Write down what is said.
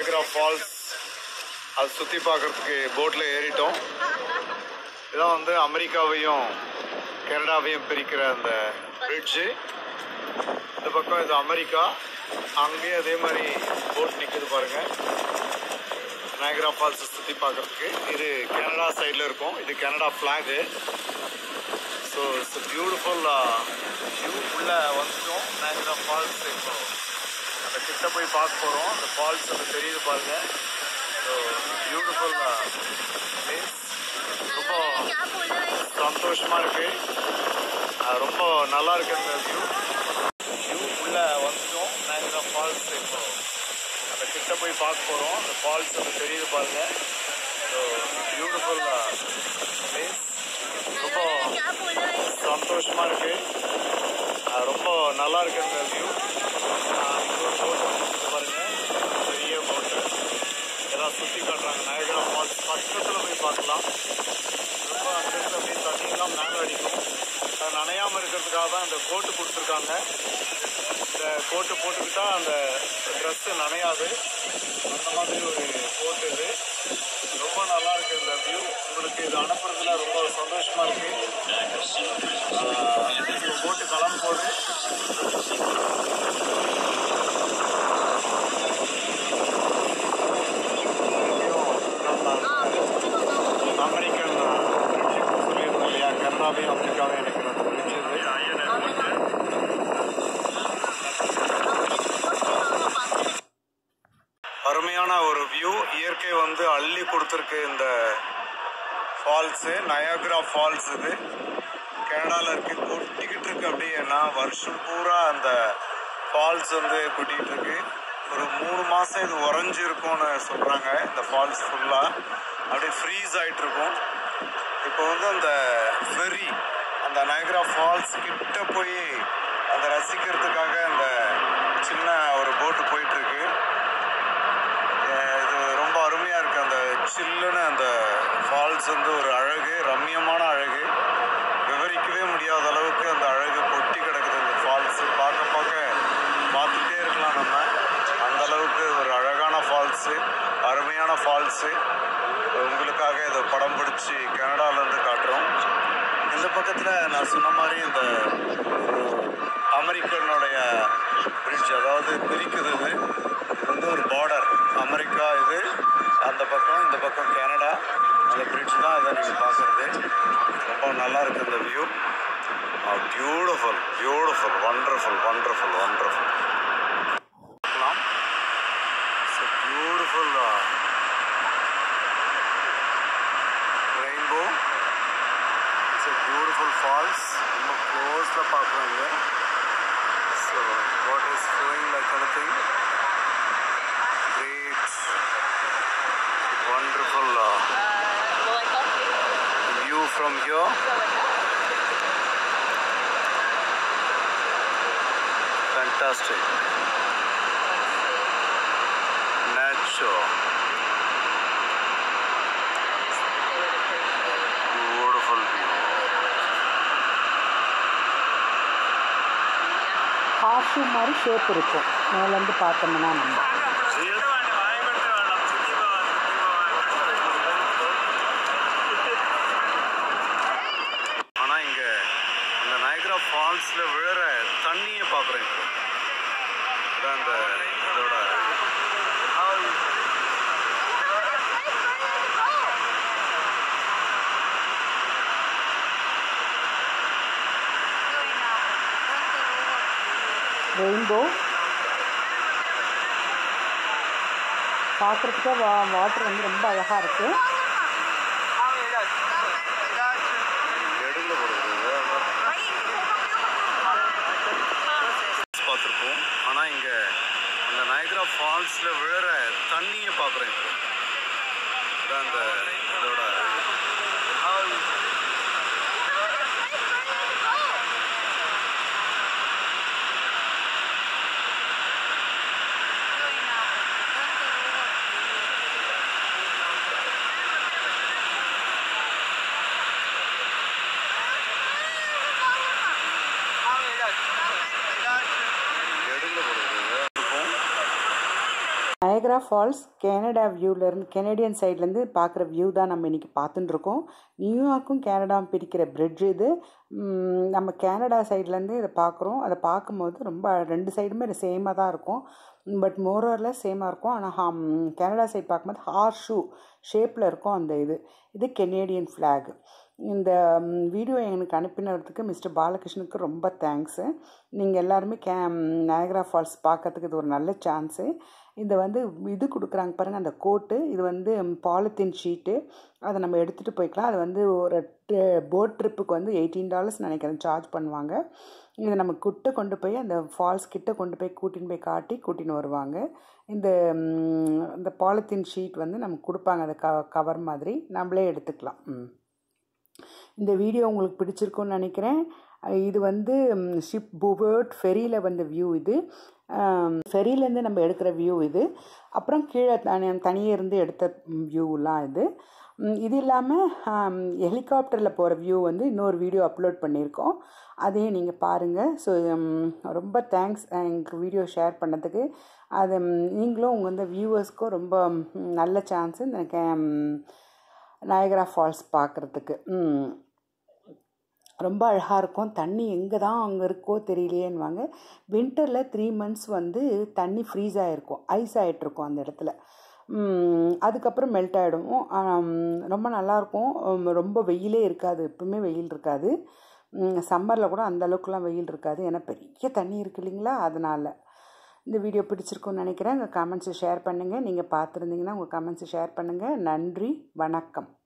Niagara falls அது சுற்றி பார்க்கறதுக்கு போட்டில் ஏறிட்டோம் இதான் வந்து அமெரிக்காவையும் கனடாவையும் பிரிக்கிற அந்த பிரிட்ஜு இந்த பக்கம் இது அமெரிக்கா அங்கேயே அதே மாதிரி போட் நிற்குது பாருங்க நயக்ரா ஃபால்ஸ் சுற்றி பார்க்கறதுக்கு இது கனடா சைடில் இருக்கும் இது Canada flag so it's beautiful view உள்ள வந்துட்டோம் நயக்ரா ஃபால்ஸ் இப்போ அந்த கிட்ட போய் பார்க்க போகிறோம் அந்த ஃபால்ஸ் அந்த தெரியுது பாருங்க ஸோ பியூட்டிஃபுல் பிளேஸ் ரொம்ப சந்தோஷமா இருக்கு அஹ் ரொம்ப நல்லா இருக்கு அந்த வியூ வியூ உள்ள வந்துட்டோம் நயக்ரா ஃபால்ஸ் இப்போ அந்த கிட்ட போய் பார்க்க போகிறோம் அந்த ஃபால்ஸ் அந்த தெரியுது பாருங்க ஸோ பியூட்டிஃபுல் பிளேஸ் ரொம்ப சந்தோஷமா இருக்கு அஹ் ரொம்ப நல்லா இருக்கு அந்த வியூ இன்னொரு போட்டு பாருங்க பெரிய போட்டு எல்லாம் சுற்றி காட்டுறாங்க நயகரா ஃபால்ஸ் பக்கத்தில் போய் பார்க்கலாம் ரொம்ப அங்கிருந்து அப்படியே தண்ணியெல்லாம் மேலே அடிக்கும் அது நனையாமல் இருக்கிறதுக்காக தான் இந்த கோட்டு கொடுத்துருக்காங்க இந்த கோட்டு போட்டுக்கிட்டா அந்த ட்ரெஸ்ஸு நனையாது அந்த மாதிரி ஒரு கோட்டு இது ரொம்ப நல்லா இருக்கு இந்த வியூ உங்களுக்கு இது அனுப்புறதுல ரொம்ப சந்தோஷமா இருக்கு போட்டு கிளம்ப போகுது அமெரிக்கன் ஃப்ரெண்ட்ஷிப் சொல்லியிருந்தோம் இல்லையா கனடாவையும் அமெரிக்காவையும் எனக்கு அந்த பிரிட்ஜ் இது அருமையான ஒரு வியூ இயற்கை வந்து அள்ளி கொடுத்துருக்கு இந்த ஃபால்ஸு நயாக்ரா ஃபால்ஸ் இது கனடாவில் இருக்கு கொட்டிக்கிட்டு இருக்கு அப்படியேனா வருஷம் பூரா அந்த ஃபால்ஸ் வந்து கொட்டிக்கிட்டு இருக்கு ஒரு மூணு மாதம் இது உறைஞ்சி இருக்கும்னு சொல்கிறாங்க இந்த ஃபால்ஸ் ஃபுல்லாக அப்படியே ஃப்ரீஸ் ஆகிட்டு இருக்கும் இப்போ வந்து அந்த ஃபெரி அந்த நயக்ரா ஃபால்ஸ் கிட்ட போய் அதை ரசிக்கிறதுக்காக அந்த சின்ன ஒரு போட்டு போயிட்டு இருக்கு அஹ் இது ரொம்ப அருமையா இருக்கு அந்த சில்லுன்னு அந்த ஃபால்ஸ் வந்து ஒரு அழகு ரம்மியமான அழகு விவரிக்கவே முடியாத அளவுக்கு அந்த அழகு கொட்டி கிடக்குது இந்த ஃபால்ஸ் பார்க்க பார்க்க பார்த்துட்டே இருக்கலாம் நம்ம அந்த அளவுக்கு ஒரு அழகான ஃபால்ஸு அருமையான ஃபால்ஸு உங்களுக்காக இதை படம் பிடிச்சி கனடாலேருந்து காட்டுறோம் இந்த பக்கத்தில் நான் சொன்ன மாதிரி இந்த அமெரிக்கனுடைய பிரிட்ஜ் அதாவது பிரிக்குது இது இது வந்து ஒரு பார்டர் அமெரிக்கா இது அந்த பக்கம் இந்த பக்கம் கனடா அந்த பிரிட்ஜ் தான் இதை நீங்கள் பார்க்குறது ரொம்ப நல்லா இருக்கு இந்த view beautiful beautiful wonderful wonderful wonderful பார்க்கலாம் beautiful rainbow it's a beautiful falls ரொம்ப க்ளோஸில் பார்க்குறாங்க so what is flowing like anything great wonderful uh, view from here fantastic nature beautiful view horseshoe மாதிரி ஷேப் இருக்கும் மேலேருந்து பார்த்தோம்னா நம்ம ஆனா இங்க அந்த நயக்ரா ஃபால்ஸ்ல விழுற தண்ணியை பாக்குறேன் இப்போ இதான் அந்த இதோட ரெயின்போ பார்க்குறதுக்கே வா வாட்டர் வந்து ரொம்ப அழகாக இருக்குது எடுல போடுறது பார்த்துருப்போம் ஆனா இங்க அந்த நயக்ரா ஃபால்ஸ்ல விழுற தண்ணியை பாக்குறேன் இப்போ இதான் அந்த இதோட நயக்ரா ஃபால்ஸ் கனடா வியூவிலேருந்து கெனடியன் சைட்லேருந்து பார்க்குற வியூ தான் நம்ம இன்றைக்கி பார்த்துட்டு இருக்கோம் நியூயார்க்கும் கனடாவும் பிரிக்கிற பிரிட்ஜ் இது ம், நம்ம கனடா சைட்லேருந்து இதை பார்க்குறோம் அதை பார்க்கும்போது ரொம்ப ரெண்டு சைடுமே சேமாக தான் இருக்கும் பட் மோரரில் சேமாக இருக்கும் ஆனால் கனடா சைட் பார்க்கும்போது ஹார்ஸ் ஷூ ஷேப்பில் இருக்கும் அந்த இது இது கெனேடியன் ஃப்ளாக் இந்த வீடியோ எனக்கு அனுப்பினதுக்கு மிஸ்டர் பாலகிருஷ்ணனுக்கு ரொம்ப தேங்க்ஸு நீங்கள் எல்லாருமே கே நயக்ரா ஃபால்ஸ் பார்க்கறதுக்கு இது ஒரு நல்ல சான்ஸு இந்த வந்து இது கொடுக்குறாங்க பாருங்கள் அந்த கோட்டு இது வந்து பாலித்தீன் ஷீட்டு அதை நம்ம எடுத்துகிட்டு போய்க்கலாம் அது வந்து ஒரு போட் ட்ரிப்புக்கு வந்து எயிட்டீன் டாலர்ஸ் நினைக்கிறேன் சார்ஜ் பண்ணுவாங்க இதை நம்ம கிட்ட கொண்டு போய் அந்த ஃபால்ஸ் கிட்ட கொண்டு போய் கூட்டின்னு போய் காட்டி கூட்டின்னு வருவாங்க இந்த ம், இந்த பாலித்தீன் ஷீட் வந்து நமக்கு கொடுப்பாங்க அந்த க கவர் மாதிரி நம்மளே எடுத்துக்கலாம் ம் இந்த வீடியோ உங்களுக்கு பிடிச்சிருக்கும்னு நினைக்கிறேன் அஹ் இது வந்து ஷிப் புவர்ட் ஃபெரியில் வந்த வியூ இது ஃபெரியிலேருந்து நம்ம எடுக்கிற வியூ இது அப்புறம் கீழே தனி தனியே இருந்து எடுத்த வியூலாம் இது ம், இது இல்லாமல் ஹெலிகாப்டரில் போகிற வியூ வந்து இன்னொரு வீடியோ அப்லோட் பண்ணியிருக்கோம் அதையும் நீங்கள் பாருங்கள் ஸோ ரொம்ப தேங்க்ஸ் எனக்கு வீடியோ ஷேர் பண்ணதுக்கு அது ம், நீங்களும் உங்கள் வந்து வியூவர்ஸ்க்கும் ரொம்ப ம், நல்ல சான்ஸு இந்த நயகரா ஃபால்ஸ் பார்க்குறதுக்கு ரொம்ப அழகாக இருக்கும் தண்ணி எங்கே தான் அங்கே இருக்கோ தெரியலையேன்னுவாங்க வின்டரில் த்ரீ மந்த்ஸ் வந்து தண்ணி ஃப்ரீஸ் ஆகிருக்கும் ஐஸ் ஆகிட்ருக்கும் அந்த இடத்துல ம், அதுக்கப்புறம் மெல்ட் ஆகிடும் ரொம்ப நல்லாயிருக்கும் உம், ரொம்ப வெயிலே இருக்காது எப்பவுமே வெயில் இருக்காது சம்மரில் கூட அந்த அளவுக்குலாம் வெயில் இருக்காது ஏன்னா பெரிய தண்ணி இருக்கு இல்லைங்களா அதனால் இந்த வீடியோ பிடிச்சிருக்குன்னு நினைக்கிறேன் உங்கள் கமெண்ட்ஸை ஷேர் பண்ணுங்கள் நீங்கள் பார்த்துருந்தீங்கன்னா உங்கள் கமெண்ட்ஸை ஷேர் பண்ணுங்கள் நன்றி வணக்கம்